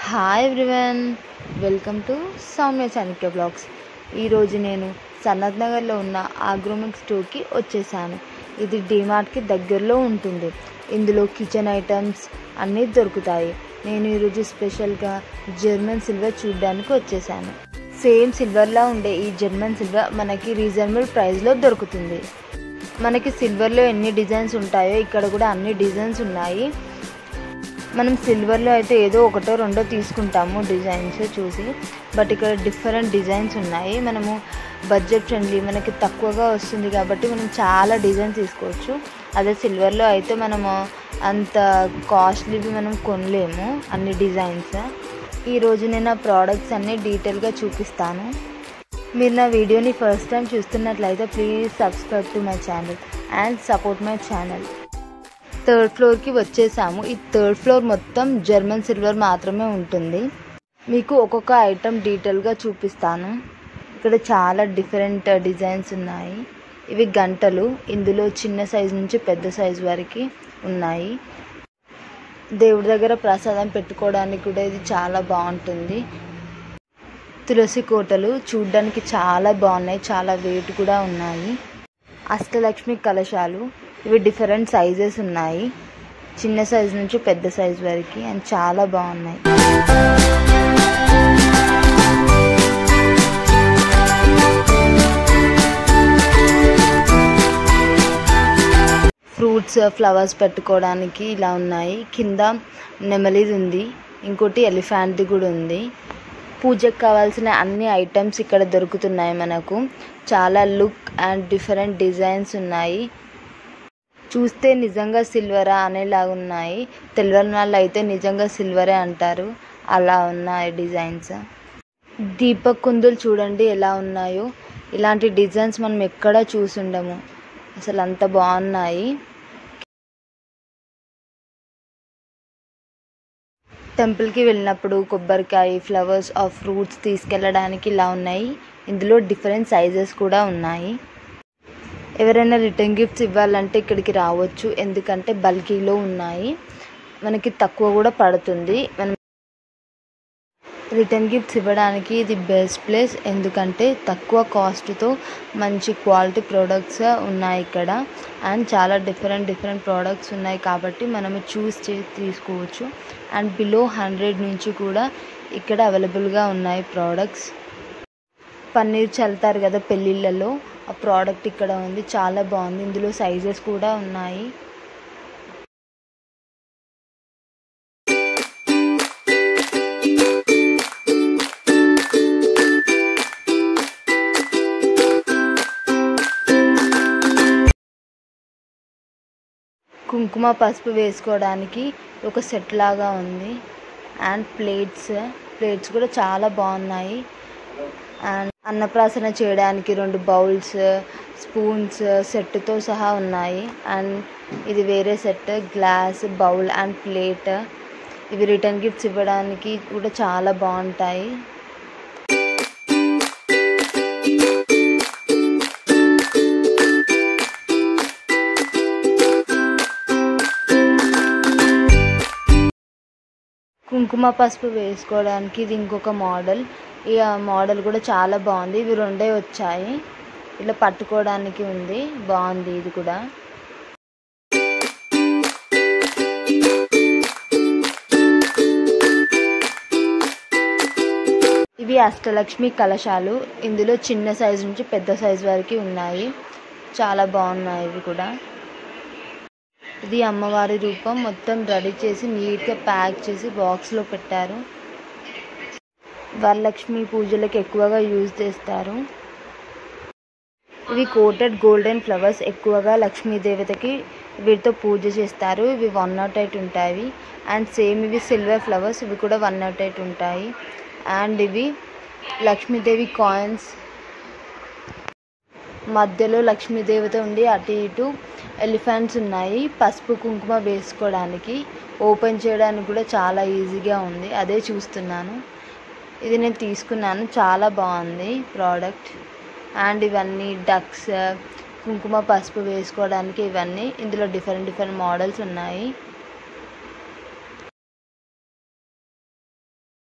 hi everyone welcome to Soumya Chanakya blogs ఈరోజు నేను సనత్ నగర్లో ఉన్న ఆగ్రోమిక్ స్టోర్కి వచ్చేసాను ఇది డిమార్ట్కి దగ్గరలో ఉంటుంది ఇందులో కిచెన్ ఐటమ్స్ అన్నీ దొరుకుతాయి నేను ఈరోజు స్పెషల్గా జర్మన్ సిల్వర్ చూడడానికి వచ్చేసాను సేమ్ సిల్వర్లా ఉండే ఈ జర్మన్ సిల్వర్ మనకి రీజనబుల్ ప్రైస్లో దొరుకుతుంది మనకి సిల్వర్లో ఎన్ని డిజైన్స్ ఉంటాయో ఇక్కడ కూడా అన్ని డిజైన్స్ ఉన్నాయి మనం సిల్వర్లో అయితే ఏదో ఒకటో రెండో తీసుకుంటాము డిజైన్స్ చూసి బట్ ఇక్కడ డిఫరెంట్ డిజైన్స్ ఉన్నాయి మనము బడ్జెట్ ఫ్రెండ్లీ మనకి తక్కువగా వస్తుంది కాబట్టి మనం చాలా డిజైన్స్ తీసుకోవచ్చు అదే సిల్వర్లో అయితే మనము అంత కాస్ట్లీవి మనం కొనలేము అన్ని డిజైన్స్ ఈరోజు నేను ఆ ప్రోడక్ట్స్ అన్నీ డీటెయిల్గా చూపిస్తాను మీరు నా వీడియోని ఫస్ట్ టైం చూస్తున్నట్లయితే please subscribe to my channel and support my channel third ఫ్లోర్కి వచ్చేసాము ఈ థర్డ్ ఫ్లోర్ మొత్తం జర్మన్ సిల్వర్ మాత్రమే ఉంటుంది మీకు ఒక్కొక్క ఐటమ్ డీటెయిల్గా చూపిస్తాను ఇక్కడ చాలా డిఫరెంట్ డిజైన్స్ ఉన్నాయి ఇవి గంటలు ఇందులో చిన్న సైజు నుంచి పెద్ద సైజు వరకు ఉన్నాయి దేవుడి దగ్గర ప్రసాదం పెట్టుకోవడానికి కూడా ఇది చాలా బాగుంటుంది తులసి కోటలు చూడ్డానికి చాలా బాగున్నాయి చాలా వెయిట్ కూడా ఉన్నాయి అష్టలక్ష్మి కలశాలు ఇవి డిఫరెంట్ సైజెస్ ఉన్నాయి చిన్న సైజు నుంచి పెద్ద సైజు వరకు అండ్ చాలా బాగున్నాయి ఫ్రూట్స్ ఫ్లవర్స్ పెట్టుకోవడానికి ఇలా ఉన్నాయి కింద నెమలిది ఉంది ఇంకోటి ఎలిఫెంట్ది కూడా ఉంది పూజకు కావాల్సిన అన్ని ఐటమ్స్ ఇక్కడ దొరుకుతున్నాయి మనకు చాలా లుక్ అండ్ డిఫరెంట్ డిజైన్స్ ఉన్నాయి చూస్తే నిజంగా సిల్వరా అనేలాగా ఉన్నాయి తెలియని వాళ్ళు అయితే నిజంగా సిల్వరే అంటారు అలా ఉన్నాయి డిజైన్స్ దీపక్ కుందులు చూడండి ఎలా ఉన్నాయో ఇలాంటి డిజైన్స్ మనం ఎక్కడా చూసుండము అసలు అంత బాగున్నాయి టెంపుల్కి వెళ్ళినప్పుడు కొబ్బరికాయ ఫ్లవర్స్ ఆ ఫ్రూట్స్ తీసుకెళ్ళడానికి ఇలా ఉన్నాయి ఇందులో డిఫరెంట్ సైజెస్ కూడా ఉన్నాయి ఎవరైనా రిటర్న్ గిఫ్ట్స్ ఇవ్వాలంటే ఇక్కడికి రావచ్చు ఎందుకంటే బల్కీలో ఉన్నాయి మనకి తక్కువ కూడా పడుతుంది మనం రిటర్న్ గిఫ్ట్స్ ఇవ్వడానికి ఇది బెస్ట్ ప్లేస్ ఎందుకంటే తక్కువ కాస్ట్తో మంచి క్వాలిటీ ప్రోడక్ట్స్ ఉన్నాయి ఇక్కడ అండ్ చాలా డిఫరెంట్ డిఫరెంట్ ప్రోడక్ట్స్ ఉన్నాయి కాబట్టి మనం చూస్ చేసి తీసుకోవచ్చు అండ్ బిలో హండ్రెడ్ నుంచి కూడా ఇక్కడ అవైలబుల్గా ఉన్నాయి ప్రోడక్ట్స్ పన్నీర్ చల్లుతారు కదా పెళ్ళిళ్ళలో ఆ ప్రోడక్ట్ ఇక్కడ ఉంది చాలా బాగుంది ఇందులో సైజెస్ కూడా ఉన్నాయి కుంకుమ పసుపు వేసుకోవడానికి ఒక సెట్ లాగా ఉంది అండ్ ప్లేట్స్ ప్లేట్స్ కూడా చాలా బాగున్నాయి అండ్ అన్నప్రాసన చేయడానికి రెండు బౌల్స్ స్పూన్స్ సెట్తో సహా ఉన్నాయి అండ్ ఇది వేరే set glass bowl and plate ఇవి రిటర్న్ గిఫ్ట్స్ ఇవ్వడానికి కూడా చాలా బాగుంటాయి కుంకుమ పసుపు వేసుకోవడానికి ఇది ఇంకొక మోడల్ ఈ మోడల్ కూడా చాలా బాగుంది ఇవి రెండే వచ్చాయి ఇలా పట్టుకోవడానికి ఉంది బాగుంది ఇది కూడా ఇవి అష్టలక్ష్మి కలశాలు ఇందులో చిన్న సైజు నుంచి పెద్ద సైజు వరకు ఉన్నాయి చాలా బాగున్నాయి ఇవి కూడా ఇది అమ్మవారి రూపం మొత్తం రెడీ చేసి నీట్గా ప్యాక్ చేసి బాక్స్లో పెట్టారు వరలక్ష్మి పూజలకు ఎక్కువగా యూజ్ చేస్తారు ఇవి కోటెడ్ గోల్డెన్ ఫ్లవర్స్ ఎక్కువగా లక్ష్మీదేవతకి వీటితో పూజ చేస్తారు ఇవి వన్ నాట్ ఎయిట్ ఉంటాయి అండ్ సేమ్ ఇవి సిల్వర్ ఫ్లవర్స్ ఇవి కూడా వన్ నాట్ ఎయిట్ ఉంటాయి అండ్ ఇవి లక్ష్మీదేవి కాయిన్స్ మధ్యలో లక్ష్మీదేవత ఉండి అటు ఇటు ఎలిఫెంట్స్ ఉన్నాయి పసుపు కుంకుమ వేసుకోవడానికి ఓపెన్ చేయడానికి కూడా చాలా ఈజీగా ఉంది అదే చూస్తున్నాను ఇది నేను తీసుకున్నాను చాలా బాగుంది ప్రోడక్ట్ అండ్ ఇవన్నీ డక్స్ కుంకుమ పసుపు వేసుకోవడానికి ఇవన్నీ ఇందులో డిఫరెంట్ డిఫరెంట్ మోడల్స్ ఉన్నాయి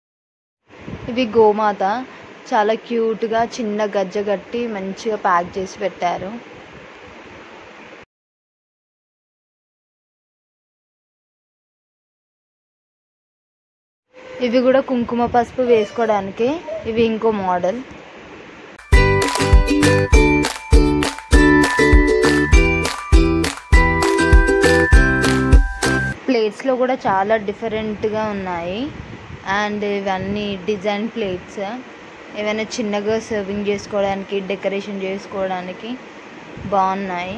ఇవి గోమాత చాలా క్యూట్గా చిన్న గజ్జ కట్టి మంచిగా ప్యాక్ చేసి పెట్టారు ఇవి కూడా కుంకుమ పసుపు వేసుకోవడానికి ఇవి ఇంకో మోడల్ ప్లేట్స్లో కూడా చాలా డిఫరెంట్గా ఉన్నాయి అండ్ ఇవన్నీ డిజైన్ ప్లేట్స్ ఏమైనా చిన్నగా సర్వింగ్ చేసుకోవడానికి డెకరేషన్ చేసుకోవడానికి బాగున్నాయి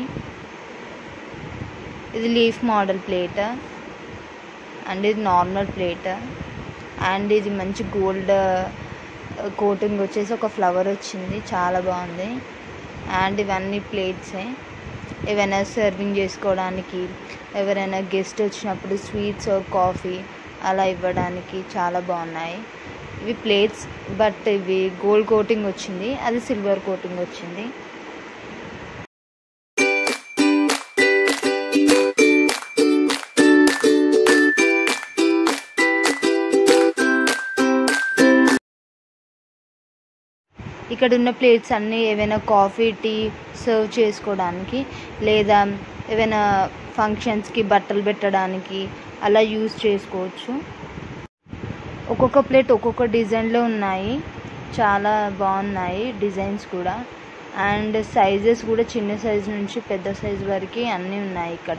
ఇది లీఫ్ మోడల్ ప్లేట్ అండ్ ఇది నార్మల్ ప్లేట్ అండ్ ఇది మంచి గోల్డ్ కోటింగ్ వచ్చేసి ఒక ఫ్లవర్ వచ్చింది చాలా బాగుంది అండ్ ఇవన్నీ ప్లేట్సే ఏవైనా సర్వింగ్ చేసుకోవడానికి ఎవరైనా గెస్ట్ వచ్చినప్పుడు స్వీట్స్ కాఫీ అలా ఇవ్వడానికి చాలా బాగున్నాయి ఇవి ప్లేట్స్ బట్ ఇవి గోల్డ్ కోటింగ్ వచ్చింది అది సిల్వర్ కోటింగ్ వచ్చింది ఇక్కడ ఉన్న ప్లేట్స్ అన్నీ ఏవైనా కాఫీ టీ సర్వ్ చేసుకోవడానికి లేదా ఏవైనా ఫంక్షన్స్కి బట్టలు పెట్టడానికి అలా యూజ్ చేసుకోవచ్చు ఒక్కొక్క ప్లేట్ ఒక్కొక్క డిజైన్లో ఉన్నాయి చాలా బాగున్నాయి డిజైన్స్ కూడా అండ్ సైజెస్ కూడా చిన్న సైజ్ నుంచి పెద్ద సైజ్ వరకు అన్నీ ఉన్నాయి ఇక్కడ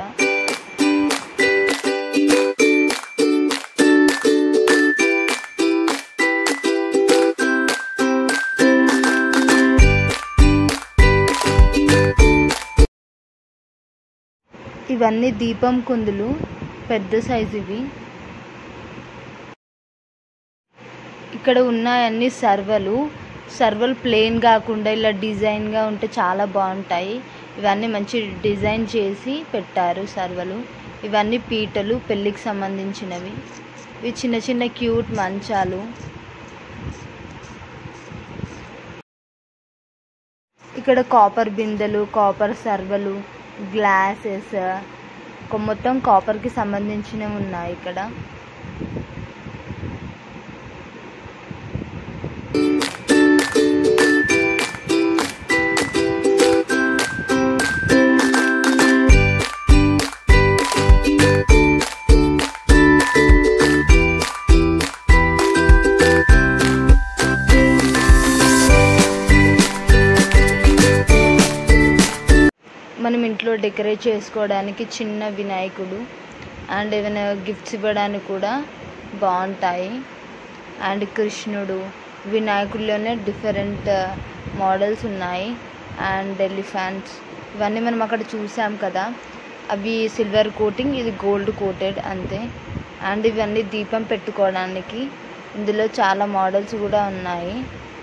ఇవన్నీ దీపం కుందులు పెద్ద సైజు ఇవి ఇక్కడ ఉన్నాయన్నీ సర్వలు సర్వలు ప్లెయిన్ కాకుండా ఇలా డిజైన్గా ఉంటే చాలా బాగుంటాయి ఇవన్నీ మంచి డిజైన్ చేసి పెట్టారు సర్వలు ఇవన్నీ పీటలు పెళ్ళికి సంబంధించినవి ఇవి చిన్న చిన్న క్యూట్ మంచాలు ఇక్కడ కాపర్ బిందెలు కాపర్ సర్వలు గ్లాసెస్ ఒక మొత్తం కాపర్కి సంబంధించినవి ఉన్నాయి ఇక్కడ మనం ఇంట్లో డెకరేట్ చేసుకోవడానికి చిన్న వినాయకుడు అండ్ ఏమైనా గిఫ్ట్స్ ఇవ్వడానికి కూడా బాగుంటాయి అండ్ కృష్ణుడు వినాయకుడిలోనే డిఫరెంట్ మోడల్స్ ఉన్నాయి అండ్ ఎలిఫెంట్స్ ఇవన్నీ మనం అక్కడ చూసాం కదా అవి సిల్వర్ కోటింగ్ ఇది గోల్డ్ కోటెడ్ అంతే అండ్ ఇవన్నీ దీపం పెట్టుకోవడానికి ఇందులో చాలా మోడల్స్ కూడా ఉన్నాయి